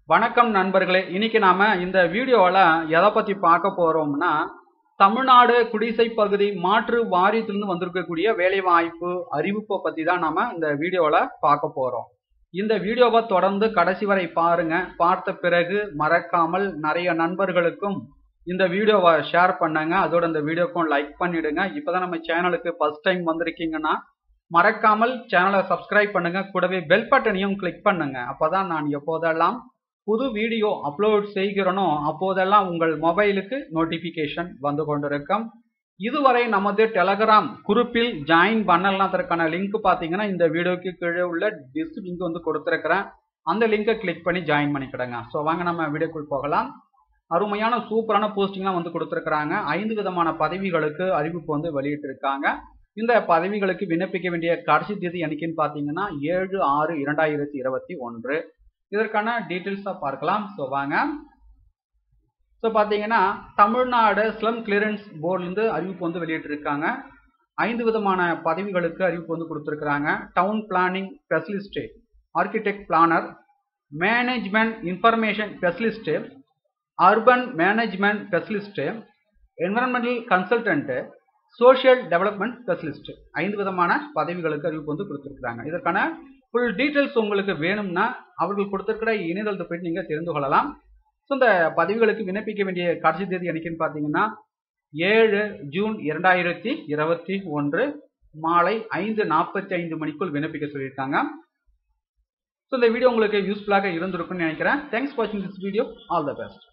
வணக்கம் நண்பர்களே இன்னைக்கு நாம இந்த வீடியோவில் எதை பத்தி பார்க்க போறோம்னா தமிழ்நாடு குடிசை பகுதி மாற்று வாரியத்திலிருந்து வந்திருக்கக்கூடிய வேலைவாய்ப்பு அறிவிப்பை பத்தி தான் நாம இந்த வீடியோவில் பார்க்க போறோம் இந்த வீடியோவை தொடர்ந்து கடைசி வரை பாருங்க பார்த்த பிறகு மறக்காமல் நிறைய நண்பர்களுக்கும் இந்த வீடியோவை ஷேர் பண்ணுங்க அதோட இந்த வீடியோக்கும் லைக் பண்ணிடுங்க இப்போதான் நம்ம சேனலுக்கு ஃபர்ஸ்ட் டைம் வந்திருக்கீங்கன்னா மறக்காமல் சேனலை சப்ஸ்கிரைப் பண்ணுங்க கூடவே பெல் பட்டனையும் கிளிக் பண்ணுங்க அப்பதான் நான் எப்போதெல்லாம் புது வீடியோ அப்லோட் செய்கிறனோ அப்போதெல்லாம் உங்கள் மொபைலுக்கு நோட்டிபிகேஷன் வந்து கொண்டிருக்கும் இதுவரை நமது டெலகிராம் குரூப்பில் ஜாயின் பண்ணலாதற்கான லிங்க் பார்த்தீங்கன்னா இந்த வீடியோக்கு கீழே உள்ள டிஸ்க் லிங்க் வந்து கொடுத்துருக்கிறேன் அந்த லிங்கை கிளிக் பண்ணி ஜாயின் பண்ணிக்கிடுங்க ஸோ வாங்க நம்ம வீடியோக்குள் போகலாம் அருமையான சூப்பரான போஸ்டிங்லாம் வந்து கொடுத்துருக்குறாங்க ஐந்து விதமான பதவிகளுக்கு அறிவிப்பு வந்து வெளியிட்டிருக்காங்க இந்த பதவிகளுக்கு விண்ணப்பிக்க வேண்டிய கடைசி தேதி என்னைக்குன்னு பார்த்தீங்கன்னா ஏழு ஆறு இரண்டாயிரத்தி இருபத்தி ஒன்று இதற்கான டீட்டெயில்ஸாக பார்க்கலாம் ஸோ வாங்க ஸோ பார்த்தீங்கன்னா தமிழ்நாடு ஸ்லம் கிளியரன்ஸ் போர்ட்லேருந்து அறிவிப்பு வந்து வெளியிட்டிருக்காங்க ஐந்து விதமான பதவிகளுக்கு அறிவிப்பு வந்து கொடுத்துருக்குறாங்க town planning specialist architect planner management information specialist urban management specialist environmental consultant social development specialist ஐந்து விதமான பதவிகளுக்கு அறிவிப்பு வந்து கொடுத்துருக்குறாங்க இதற்கான ஃபுல் டீட்டெயில்ஸ் உங்களுக்கு வேணும்னா அவர்கள் கொடுத்துருக்கிற இணையதளத்தை போயிட்டு நீங்கள் தெரிந்து கொள்ளலாம் ஸோ இந்த பதவிகளுக்கு விண்ணப்பிக்க வேண்டிய கடைசி தேதி என்னைக்குன்னு பார்த்தீங்கன்னா ஏழு ஜூன் இரண்டாயிரத்தி இருபத்தி ஒன்று மாலை ஐந்து நாற்பத்தி ஐந்து மணிக்குள் விண்ணப்பிக்க சொல்லியிருக்காங்க ஸோ இந்த வீடியோ உங்களுக்கு யூஸ்ஃபுல்லாக இருந்திருக்கும்னு நினைக்கிறேன் தேங்க்ஸ் ஃபார் வாட்சிங் this video all the best